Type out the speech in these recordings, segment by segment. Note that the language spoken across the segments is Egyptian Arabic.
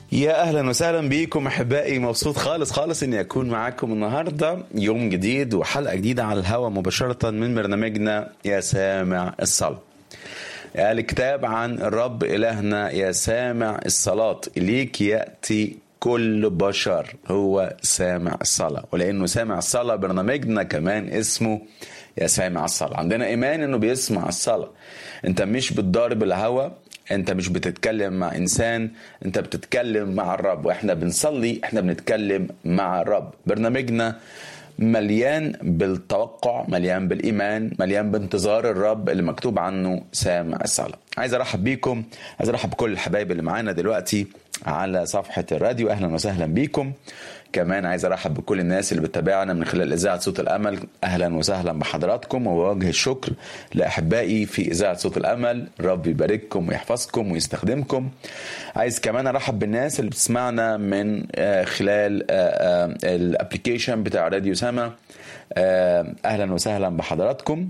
يا اهلا وسهلا بيكم احبائي مبسوط خالص خالص اني اكون معاكم النهارده يوم جديد وحلقه جديده على الهواء مباشره من برنامجنا يا سامع الصلاه. الكتاب عن الرب الهنا يا سامع الصلاه اليك ياتي كل بشر هو سامع الصلاه ولانه سامع الصلاه برنامجنا كمان اسمه يا سامع الصلاه عندنا ايمان انه بيسمع الصلاه انت مش بتضارب الهوى انت مش بتتكلم مع انسان انت بتتكلم مع الرب واحنا بنصلي احنا بنتكلم مع الرب برنامجنا مليان بالتوقع مليان بالايمان مليان بانتظار الرب اللي مكتوب عنه سامع الصلاه عايز ارحب بيكم عايز ارحب بكل الحبايب اللي معانا دلوقتي على صفحه الراديو اهلا وسهلا بيكم كمان عايز ارحب بكل الناس اللي بتتابعنا من خلال اذاعه صوت الامل اهلا وسهلا بحضراتكم ووجه الشكر لاحبائي في اذاعه صوت الامل رب يبارككم ويحفظكم ويستخدمكم عايز كمان ارحب بالناس اللي بتسمعنا من خلال الابلكيشن بتاع راديو سما اهلا وسهلا بحضراتكم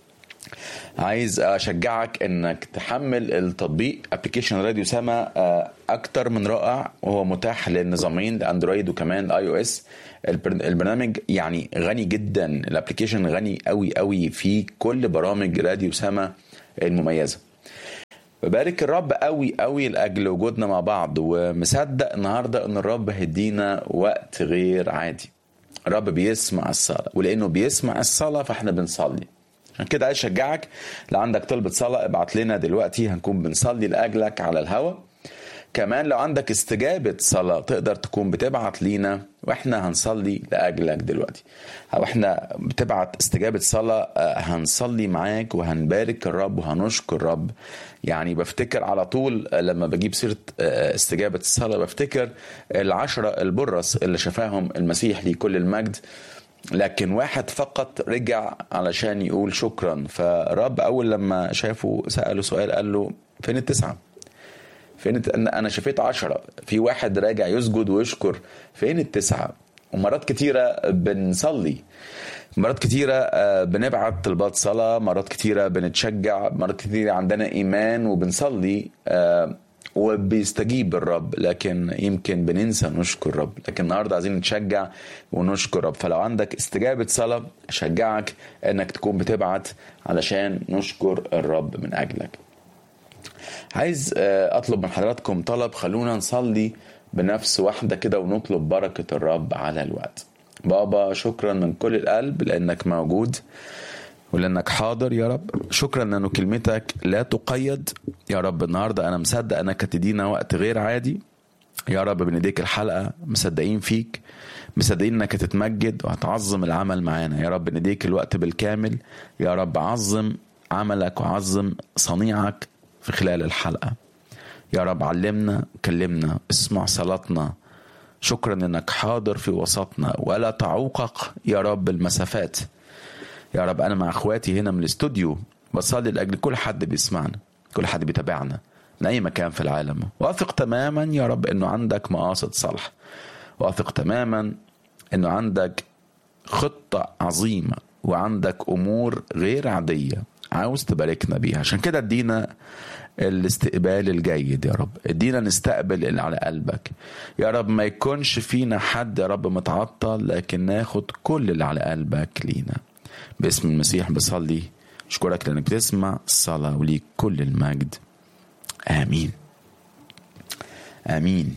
عايز اشجعك انك تحمل التطبيق ابلكيشن راديو سما اكتر من رائع وهو متاح للنظامين الاندرويد وكمان الاي او اس البرنامج يعني غني جدا الابلكيشن غني قوي قوي في كل برامج راديو سما المميزه ببارك الرب قوي قوي لاجل وجودنا مع بعض ومصدق النهارده ان الرب هيدينا وقت غير عادي الرب بيسمع الصلاه ولانه بيسمع الصلاه فاحنا بنصلي عشان كده عايز اشجعك لو عندك طلبة صلاة ابعت لنا دلوقتي هنكون بنصلي لأجلك على الهوا كمان لو عندك استجابة صلاة تقدر تكون بتبعت لينا واحنا هنصلي لأجلك دلوقتي او احنا بتبعت استجابة صلاة هنصلي معاك وهنبارك الرب وهنشكر الرب يعني بفتكر على طول لما بجيب سيرة استجابة الصلاة بفتكر العشرة البرص اللي شفاهم المسيح ليه كل المجد لكن واحد فقط رجع علشان يقول شكرا فرب اول لما شافه ساله سؤال قال له فين التسعه فين الت... انا شفيت عشرة في واحد راجع يسجد ويشكر فين التسعه ومرات كتيره بنصلي مرات كتيرة بنبعت طلبات صلاة مرات كتيرة بنتشجع مرات كتيرة عندنا إيمان وبنصلي وبيستجيب الرب لكن يمكن بننسى نشكر الرب لكن النهارده عايزين نتشجع ونشكر الرب فلو عندك استجابه صلاه اشجعك انك تكون بتبعت علشان نشكر الرب من اجلك عايز اطلب من حضراتكم طلب خلونا نصلي بنفس واحده كده ونطلب بركه الرب على الوقت بابا شكرا من كل القلب لانك موجود ولانك حاضر يا رب شكرا لانه كلمتك لا تقيد يا رب النهارده انا مصدق انك هتدينا وقت غير عادي يا رب بنديك الحلقه مصدقين فيك مصدقين انك هتتمجد وهتعظم العمل معانا يا رب نديك الوقت بالكامل يا رب عظم عملك وعظم صنيعك في خلال الحلقه يا رب علمنا كلمنا اسمع صلاتنا شكرا انك حاضر في وسطنا ولا تعوقق يا رب المسافات يا رب انا مع اخواتي هنا من الاستوديو بصلي لاجل كل حد بيسمعنا كل حد بيتابعنا من اي مكان في العالم واثق تماما يا رب انه عندك مقاصد صالحه واثق تماما انه عندك خطه عظيمه وعندك امور غير عاديه عاوز تباركنا بيها عشان كده ادينا الاستقبال الجيد يا رب ادينا نستقبل اللي على قلبك يا رب ما يكونش فينا حد يا رب متعطل لكن ناخد كل اللي على قلبك لينا باسم المسيح بصلي اشكرك لانك بتسمع الصلاه وليك كل المجد امين امين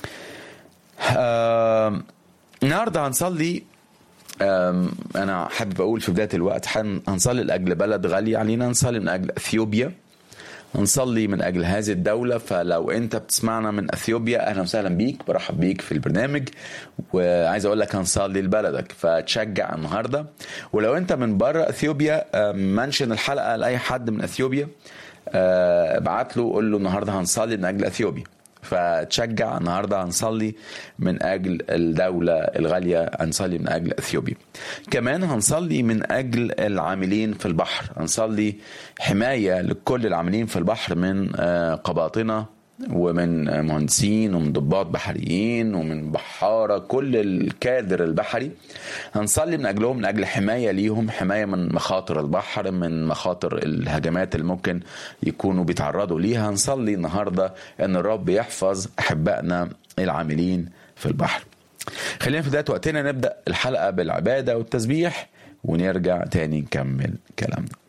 آه النهارده هنصلي آه انا حابب اقول في بدايه الوقت هنصلي لاجل بلد غالي علينا نصلي من اجل اثيوبيا نصلي من اجل هذه الدوله فلو انت بتسمعنا من اثيوبيا اهلا وسهلا بيك برحب بيك في البرنامج وعايز اقول لك هنصلي لبلدك فتشجع النهارده ولو انت من بره اثيوبيا منشن الحلقه لاي حد من اثيوبيا ابعت له قول له النهارده هنصلي من اجل اثيوبيا فتشجع النهارده هنصلي من اجل الدوله الغاليه هنصلي من اجل اثيوبيا كمان هنصلي من اجل العاملين في البحر هنصلي حمايه لكل العاملين في البحر من قباطنه ومن مهندسين ومن ضباط بحريين ومن بحارة كل الكادر البحري هنصلي من أجلهم من أجل حماية ليهم حماية من مخاطر البحر من مخاطر الهجمات اللي ممكن يكونوا بيتعرضوا ليها هنصلي النهاردة أن الرب يحفظ أحبائنا العاملين في البحر خلينا في بداية وقتنا نبدأ الحلقة بالعبادة والتسبيح ونرجع تاني نكمل كلامنا